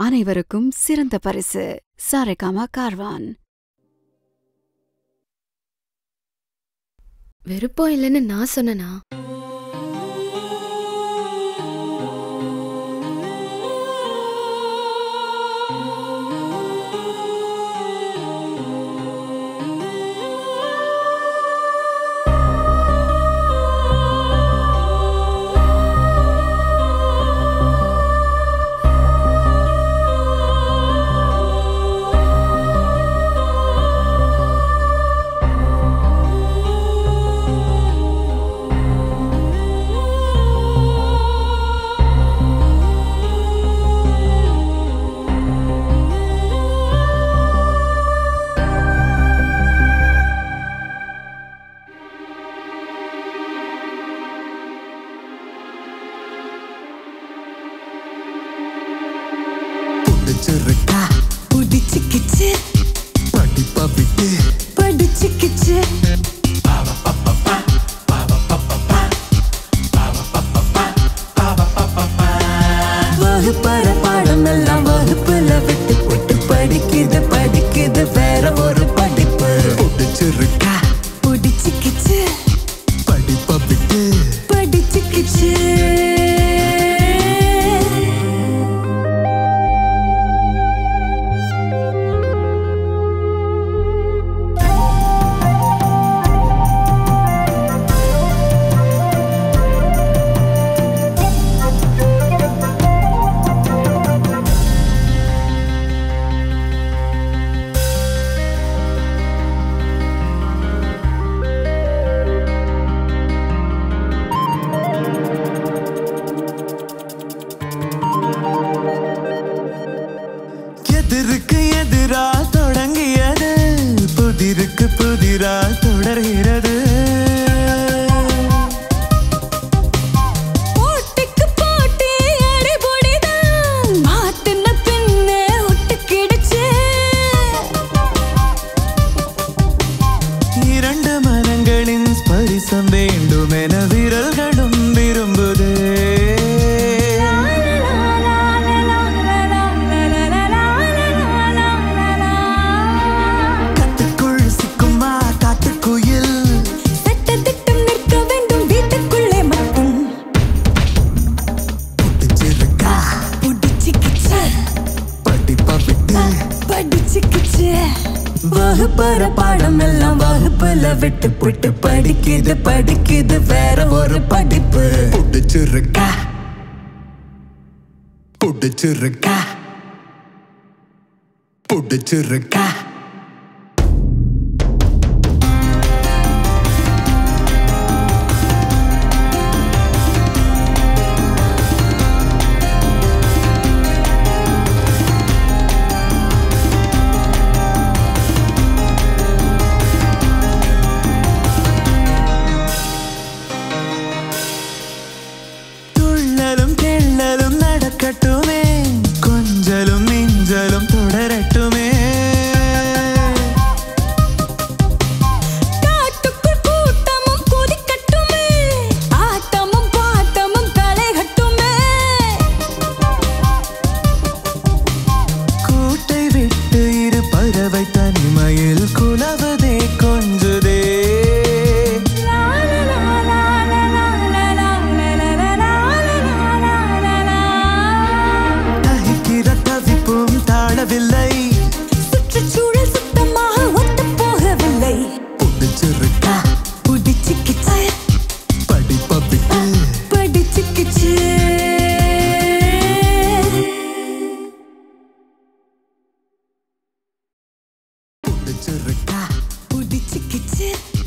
அனைவருக்கும் சிறந்த பரிசு சாரேகாமா கார்வான் விருப்பம் இல்லைன்னு நான் சொன்னனா பிடிச்சிருக்கா பிடிச்சிக்கிச்சு படிப்ப விட்டு படிச்சுக்கிச்சு வகுப்பற பாடம் எல்லாம் வகுப்புல விட்டு போட்டு படிக்குது படிக்குது வேற ஒரு படிப்பு பிடிச்சிருக்கா பிடிச்சிக்கிச்சு படிப்ப விட்டு படிச்சுக்கிச்சு எதிருக்கு எதிரா தொடங்கியது புதிருக்கு புதிரா தொடர்கிறது போட்டிக்கு போட்டி அடிபொடிதான் மாட்டின பின்னே ஒட்டுக்கிடுச்சு இரண்டு மனங்களின் ஸ்பரிசம் வேண்டும் என விரல்களும் விரும்புதே கட்டுக்குள் சிக்குமா காட்டுக்குயில் சட்டத்திட்டம் நிற்க வேண்டும் வீட்டுக்குள்ளே மட்டும் பிடிச்சிருக்கா பிடிச்சிக்கிச்சு படிப்ப விட்டு படிச்சுக்கிச்சு வகுப்பற பாடம் எல்லாம் வகுப்புல விட்டு போட்டு படிக்குது படிக்குது வேற ஒரு படிப்பு பிடிச்சிருக்கா பிடிச்சிருக்கா பிடிச்சிருக்கா துள்ளலும் கிள்ளலும் நடக்கட்டுமே கொஞ்சலும் மிஞ்சலும் தொடரட்டுமே காட்டுக்குள் கூட்டமும் குதிக்கட்டுமே ஆட்டமும் பாட்டமும் களைகட்டுமே கூட்டை விட்டு இரு பறவை தனிமையில் குலவதே கொஞ்சுதே தகிக்கிற தவிப்பும் தாழவில்லை சுற்றுச்சூழல் சுத்தமாக ஒத்துப் போகவில்லை பிடிச்சிருக்கா பிடிச்சிக்கிச்சு படிப்ப விட்டு படிச்சுக்கிச்சு பிடிச்சிருக்கா பிடிச்சிக்கிச்சு